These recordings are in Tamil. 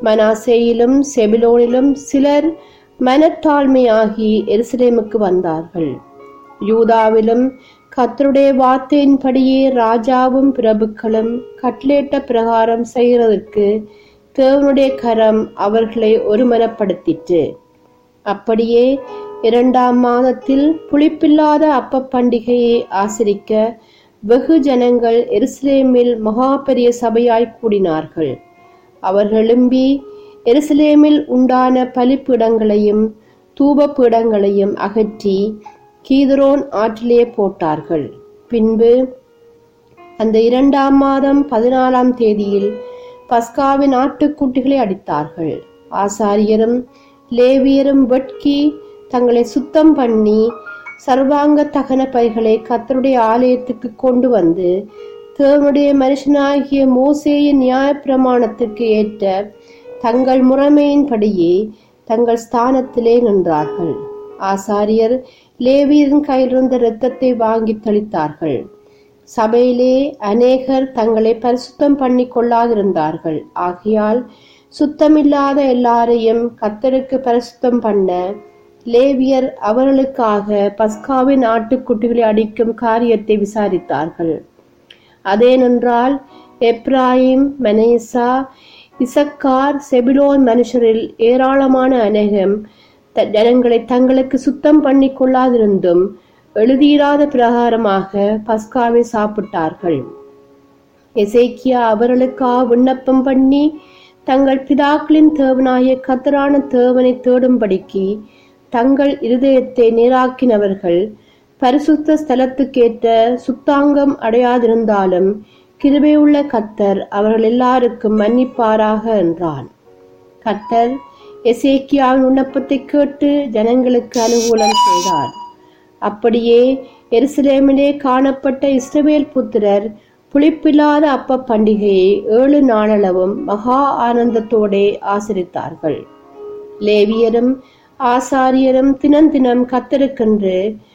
மனாசேயிலும் செபிலோனிலும் சிலர் மனத்தாழ்மையாகி எருசலேமுக்கு வந்தார்கள் யூதாவிலும் கத்தருடைய வார்த்தையின்படியே ராஜாவும் பிரபுக்களும் கட்லேட்ட பிரகாரம் செய்கிறதற்கு தேவனுடைய கரம் அவர்களை ஒருமனப்படுத்திற்று அப்படியே இரண்டாம் மாதத்தில் புளிப்பில்லாத அப்ப பண்டிகையை ஆசிரிக்க வெகு ஜனங்கள் எருசலேமில் மகா பெரிய சபையாய் கூடினார்கள் அவர்கள் எழும்பி எருசலேமில் உண்டான பலிப்பீடங்களையும் தூபப்பீடங்களையும் அகற்றி கீதரோன் ஆற்றிலே போட்டார்கள் பின்பு அந்த இரண்டாம் மாதம் பதினாலாம் தேதியில் பஸ்காவின் ஆட்டுக்குட்டிகளை அடித்தார்கள் ஆசாரியரும் லேவியரும் வெட்கி தங்களை சுத்தம் பண்ணி சர்வாங்க தகன பைகளை கத்தருடைய ஆலயத்துக்கு கொண்டு வந்து தேவனுடைய மனுஷனாகிய மோசேயின் நியாயப்பிரமாணத்திற்கு ஏற்ற தங்கள் முறைமையின்படியே தங்கள் ஸ்தானத்திலே நின்றார்கள் ஆசாரியர் லேவியரின் கையிலிருந்த இரத்தத்தை வாங்கி தெளித்தார்கள் சபையிலே அநேகர் தங்களை பரிசுத்தம் பண்ணி கொள்ளாதிருந்தார்கள் ஆகையால் சுத்தமில்லாத எல்லாரையும் கத்தருக்கு பரிசுத்தம் பண்ண லேவியர் அவர்களுக்காக பஸ்காவின் ஆட்டுக்குட்டிகளை அடிக்கும் காரியத்தை விசாரித்தார்கள் அதேனென்றால் எப்ராயிம் மனேசா இசக்கார் செபிலோன் மனுஷரில் ஏராளமான அநேகம் த- ஜனங்களை தங்களுக்கு சுத்தம் பண்ணி கொள்ளாதிருந்தும் எழுதியிராத பிரகாரமாக பஸ்காவை சாப்பிட்டார்கள் எசேக்கியா அவர்களுக்காக விண்ணப்பம் பண்ணி தங்கள் பிதாக்களின் தேவனாகிய கத்தரான தேவனை தேடும்படிக்கு தங்கள் இருதயத்தை நேராக்கினவர்கள் பரிசுத்த ஸ்தலத்துக்கேற்ற சுத்தாங்கம் அடையாதிருந்தாலும் கிருபையுள்ள கத்தர் அவர்கள் எல்லாருக்கும் மன்னிப்பாராக என்றான் கத்தர் எசேக்கியாவின் விண்ணப்பத்தை கேட்டு ஜனங்களுக்கு அனுகூலம் செய்தார் அப்படியே எருசலேமிலே காணப்பட்ட இஸ்ரவேல் புத்திரர் புளிப்பில்லாத அப்ப பண்டிகையை ஏழு நாளளவும் மகா ஆனந்தத்தோடே ஆசரித்தார்கள் லேவியரும் ஆசாரியரும் தினந்தினம் கத்தருக்கென்று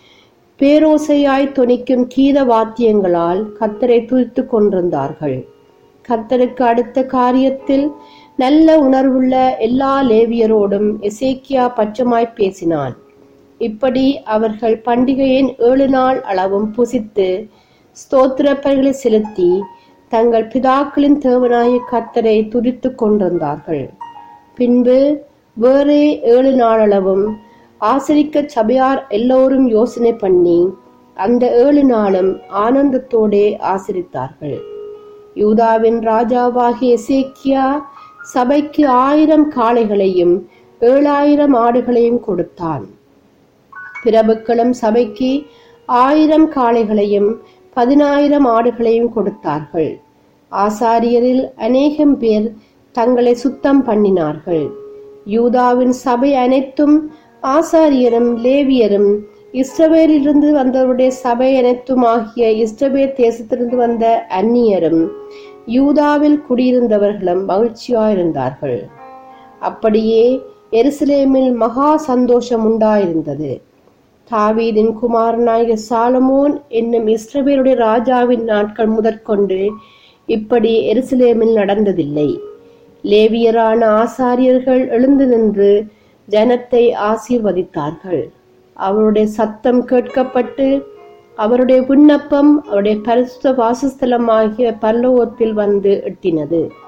பேரோசையாய் தொனிக்கும் கீத வாத்தியங்களால் கத்தரை துதித்துக் கொண்டிருந்தார்கள் கர்த்தருக்கு அடுத்த காரியத்தில் நல்ல உணர்வுள்ள எல்லா லேவியரோடும் எசேக்கியா பச்சமாய் பேசினான் இப்படி அவர்கள் பண்டிகையின் ஏழு நாள் அளவும் புசித்து ஸ்தோத்திர பலிகளை செலுத்தி தங்கள் பிதாக்களின் தேவனாய கர்த்தரை துதித்துக் கொண்டிருந்தார்கள் பின்பு வேறே ஏழு நாளளவும் ஆசரிக்க சபையார் எல்லோரும் யோசனை பண்ணி அந்த ஏழு நாளும் ஆனந்தத்தோடே ஆசரித்தார்கள் யூதாவின் ராஜாவாகிய எசேக்கியா சபைக்கு ஆயிரம் காளைகளையும் ஏழாயிரம் ஆடுகளையும் கொடுத்தான் பிரபுக்களும் சபைக்கு ஆயிரம் காளைகளையும் பதினாயிரம் ஆடுகளையும் கொடுத்தார்கள் ஆசாரியரில் அநேகம் பேர் தங்களை சுத்தம் பண்ணினார்கள் யூதாவின் சபை அனைத்தும் ஆசாரியரும் லேவியரும் இஸ்ரவேலிலிருந்து வந்தவருடைய சபை அனைத்தும் ஆகிய இஸ்ரவேல் தேசத்திலிருந்து வந்த அந்நியரும் யூதாவில் குடியிருந்தவர்களும் மகிழ்ச்சியாயிருந்தார்கள் அப்படியே எருசலேமில் மகா சந்தோஷம் உண்டாயிருந்தது தாவீதின் குமாரனாகிய சாலமோன் என்னும் இஸ்ரவேலுடைய ராஜாவின் நாட்கள் முதற்கொண்டு இப்படி எருசலேமில் நடந்ததில்லை லேவியரான ஆசாரியர்கள் எழுந்து நின்று ஜனத்தை ஆசீர்வதித்தார்கள் அவருடைய சத்தம் கேட்கப்பட்டு அவருடைய விண்ணப்பம் அவருடைய பரிசுத்த வாசஸ்தலமாகிய பல்லோகத்தில் வந்து எட்டினது